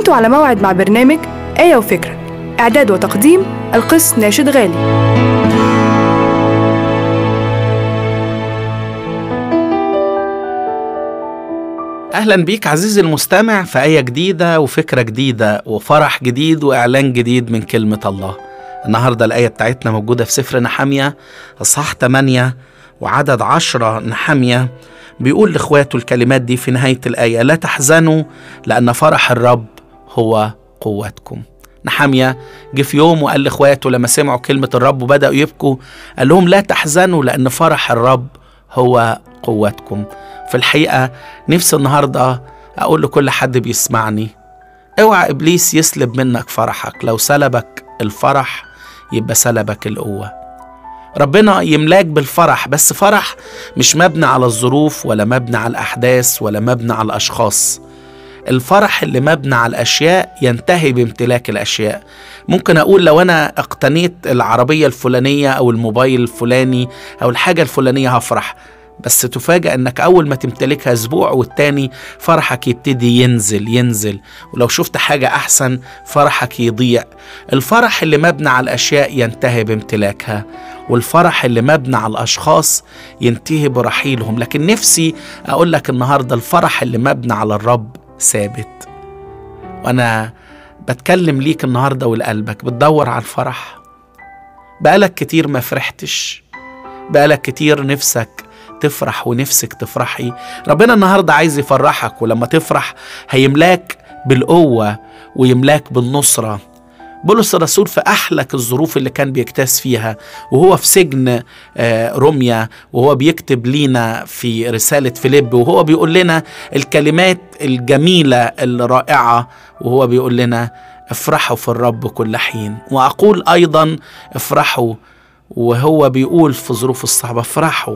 كنتوا على موعد مع برنامج آية وفكرة إعداد وتقديم القس ناشد غالي اهلا بيك عزيزي المستمع في ايه جديده وفكره جديده وفرح جديد واعلان جديد من كلمه الله النهارده الايه بتاعتنا موجوده في سفر نحمية اصحاح 8 وعدد 10 نحمية بيقول لاخواته الكلمات دي في نهايه الايه لا تحزنوا لان فرح الرب هو قوتكم نحمية جه في يوم وقال لاخواته لما سمعوا كلمه الرب وبداوا يبكوا قال لهم لا تحزنوا لان فرح الرب هو قوتكم في الحقيقة نفسي النهاردة أقول لكل حد بيسمعني اوعى إبليس يسلب منك فرحك لو سلبك الفرح يبقى سلبك القوة ربنا يملاك بالفرح بس فرح مش مبني على الظروف ولا مبني على الأحداث ولا مبني على الأشخاص الفرح اللي مبني على الأشياء ينتهي بامتلاك الأشياء ممكن أقول لو أنا اقتنيت العربية الفلانية أو الموبايل الفلاني أو الحاجة الفلانية هفرح بس تفاجأ انك اول ما تمتلكها اسبوع والتاني فرحك يبتدي ينزل ينزل ولو شفت حاجة احسن فرحك يضيع الفرح اللي مبني على الاشياء ينتهي بامتلاكها والفرح اللي مبني على الاشخاص ينتهي برحيلهم لكن نفسي اقول لك النهاردة الفرح اللي مبني على الرب ثابت وانا بتكلم ليك النهاردة ولقلبك بتدور على الفرح بقالك كتير ما فرحتش بقالك كتير نفسك تفرح ونفسك تفرحي ربنا النهاردة عايز يفرحك ولما تفرح هيملاك بالقوة ويملاك بالنصرة بولس الرسول في أحلك الظروف اللي كان بيكتاز فيها وهو في سجن روميا وهو بيكتب لينا في رسالة فيليب وهو بيقول لنا الكلمات الجميلة الرائعة وهو بيقول لنا افرحوا في الرب كل حين وأقول أيضا افرحوا وهو بيقول في ظروف الصعبة افرحوا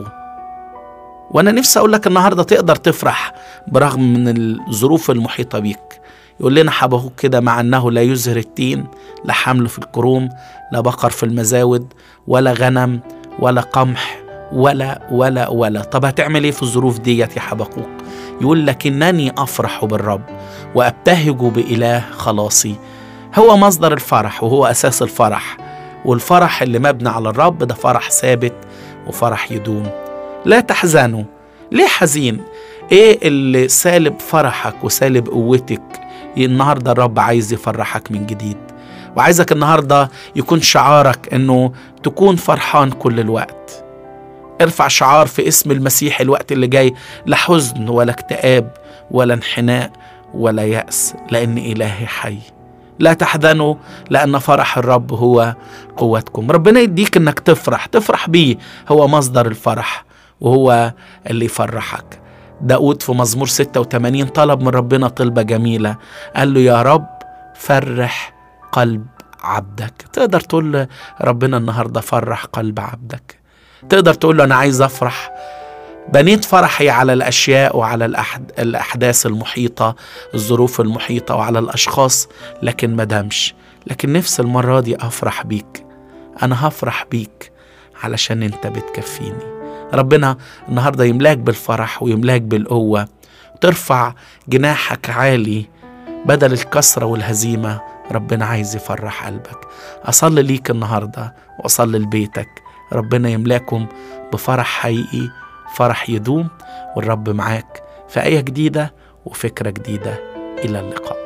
وانا نفسي اقول لك النهارده تقدر تفرح برغم من الظروف المحيطه بيك يقول لنا حبهوك كده مع انه لا يزهر التين لا حمل في الكروم لا بقر في المزاود ولا غنم ولا قمح ولا ولا ولا طب هتعمل ايه في الظروف ديت يا حبقوك يقول لكنني افرح بالرب وابتهج باله خلاصي هو مصدر الفرح وهو اساس الفرح والفرح اللي مبني على الرب ده فرح ثابت وفرح يدوم لا تحزنوا ليه حزين ايه اللي سالب فرحك وسالب قوتك النهارده الرب عايز يفرحك من جديد وعايزك النهارده يكون شعارك انه تكون فرحان كل الوقت ارفع شعار في اسم المسيح الوقت اللي جاي لا حزن ولا اكتئاب ولا انحناء ولا يأس لأن إلهي حي لا تحزنوا لأن فرح الرب هو قوتكم ربنا يديك أنك تفرح تفرح بيه هو مصدر الفرح وهو اللي يفرحك داود في مزمور 86 طلب من ربنا طلبة جميلة قال له يا رب فرح قلب عبدك تقدر تقول ربنا النهاردة فرح قلب عبدك تقدر تقول له أنا عايز أفرح بنيت فرحي على الأشياء وعلى الأحد... الأحداث المحيطة الظروف المحيطة وعلى الأشخاص لكن ما دامش لكن نفس المرة دي أفرح بيك أنا هفرح بيك علشان أنت بتكفيني ربنا النهارده يملاك بالفرح ويملاك بالقوه ترفع جناحك عالي بدل الكسره والهزيمه ربنا عايز يفرح قلبك اصلي ليك النهارده واصلي لبيتك ربنا يملاكم بفرح حقيقي فرح يدوم والرب معاك في ايه جديده وفكره جديده الى اللقاء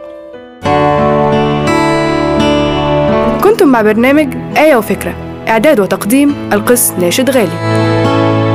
كنتم مع برنامج آية وفكرة إعداد وتقديم القس ناشد غالي